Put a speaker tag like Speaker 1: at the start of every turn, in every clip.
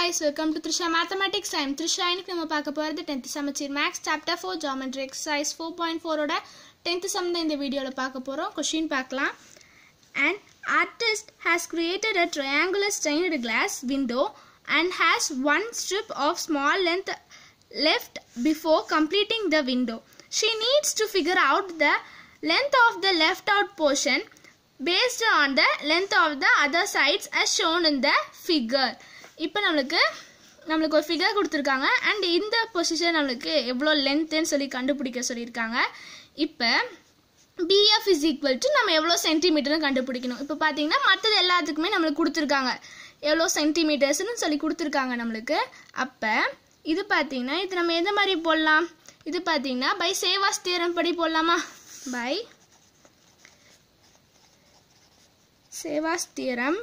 Speaker 1: guys, welcome to Trisha Mathematics. I'm Trisha. இன்னைக்கு நம்ம பார்க்க போகிறது tenth Samacheer maths chapter four geometry exercise four point ஃபோரோட டென்த் சம் தான் இந்த வீடியோவில் பார்க்க போகிறோம் கொஷின் பார்க்கலாம் An artist has created a triangular stained glass window and has one strip of small length left before completing the window. She needs to figure out the length of the left out portion based on the length of the other sides as shown in the figure. இப்போ நம்மளுக்கு நம்மளுக்கு ஒரு figure கொடுத்துருக்காங்க and இந்த position நம்மளுக்கு எவ்வளோ லென்த்துன்னு சொல்லி கண்டுபிடிக்க சொல்லியிருக்காங்க இப்போ பிஎஃப் இஸ் ஈக்குவல் டு நம்ம எவ்வளோ சென்டிமீட்டர்னு கண்டுபிடிக்கணும் இப்போ பார்த்தீங்கன்னா மற்றது எல்லாத்துக்குமே நம்மளுக்கு கொடுத்துருக்காங்க எவ்வளோ சென்டிமீட்டர்ஸ்னு சொல்லி கொடுத்துருக்காங்க நம்மளுக்கு அப்போ இது பார்த்தீங்கன்னா இது நம்ம எந்த மாதிரி போடலாம் இது பார்த்தீங்கன்னா பை சேவாஸ் தியரம் படி போடலாமா by Ceva's theorem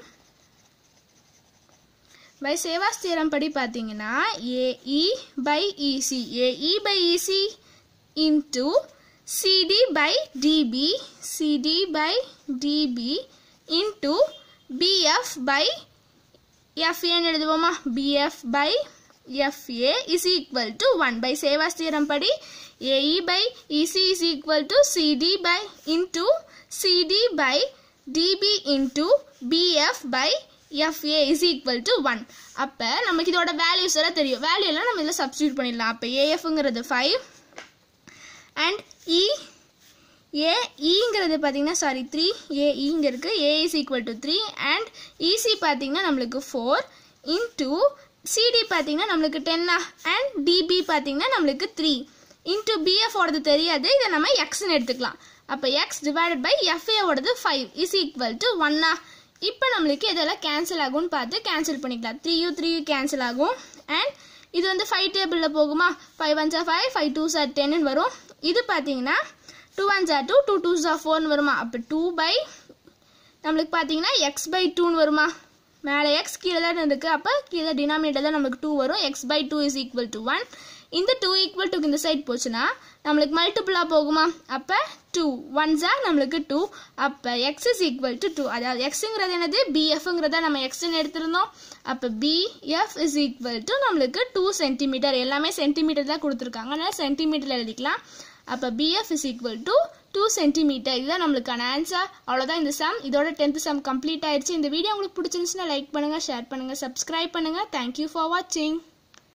Speaker 1: by Ceva's theorem படி பார்த்தீங்கன்னா AE by EC AE by EC into CD by DB CD by DB into BF by எஃப்ஏன்னு எழுதுவோமா BF by FA is equal to one by Ceva's theorem படி AE by EC is equal to CD by into CD by DB into BF by FA is equal to one அப்போ நமக்கு இதோட values எல்லாம் தெரியும் value எல்லாம் நம்ம இதில் substitute பண்ணிடலாம் அப்போ ஏஎஃப்ங்கிறது ஃபைவ் அண்ட் இ ஏ இங்கிறது பார்த்தீங்கன்னா சாரி த்ரீ ஏ இங்கே இருக்குது A is equal to three and EC பார்த்தீங்கன்னா நம்மளுக்கு ஃபோர் இன்டூ சிடி பார்த்தீங்கன்னா நம்மளுக்கு டென்னா அண்ட் டிபி பார்த்தீங்கன்னா நம்மளுக்கு த்ரீ இன்டூ பிஎஃப் ஓடது தெரியாது இதை நம்ம எக்ஸ்ன்னு எடுத்துக்கலாம் அப்போ எக்ஸ் டிவைடட் பை எஃப்ஏ ஓடது ஃபைவ் இஸ் ஈக்குவல் டு ஒன்னா இப்போ நம்மளுக்கு இதெல்லாம் கேன்சல் ஆகும்னு பார்த்து கேன்சல் பண்ணிக்கலாம் த்ரீயூ த்ரீயூ கேன்சல் ஆகும் அண்ட் இது வந்து ஃபைவ் டேபிளில் போகுமா five one sir five five two sir டென்னு வரும் இது பார்த்தீங்கன்னா two one sir two two two sir ஃபோர்னு வருமா அப்போ டூ பை நம்மளுக்கு பார்த்தீங்கன்னா எக்ஸ் பை டூன்னு வருமா மேலே எக்ஸ் கீழே தான் இருக்குது அப்போ கீழே டினாமினேட்டர் தான் நம்மளுக்கு டூ வரும் X by two is equal to one இந்த டூ ஈக்குவல் டுக்கு இந்த சைட் போச்சுன்னா நம்மளுக்கு மல்டிபிளாக போகுமா அப்போ டூ ஒன்ஸா நம்மளுக்கு டூ அப்போ X is equal to two அதாவது எக்ஸுங்கிறது என்னது பிஎஃப்ங்கிறத நம்ம எக்ஸ்ன்னு எடுத்திருந்தோம் அப்போ பிஎஃப் இஸ் ஈக்குவல் டு நம்மளுக்கு டூ சென்டிமீட்டர் எல்லாமே சென்டிமீட்டர் தான் கொடுத்துருக்காங்க அதனால் சென்டிமீட்டரில் எழுதிக்கலாம் அப்போ BF is equal to two centimeter இதுதான் நம்மளுக்கான ஆன்சர் அவ்வளோதான் இந்த சம் இதோட டென்த் சம் கம்ப்ளீட் ஆயிடுச்சு இந்த வீடியோ உங்களுக்கு பிடிச்சிருந்துச்சுன்னா லைக் பண்ணுங்கள் ஷேர் பண்ணுங்கள் சப்ஸ்கிரைப் பண்ணுங்கள் தேங்க்யூ ஃபார் வாட்சிங்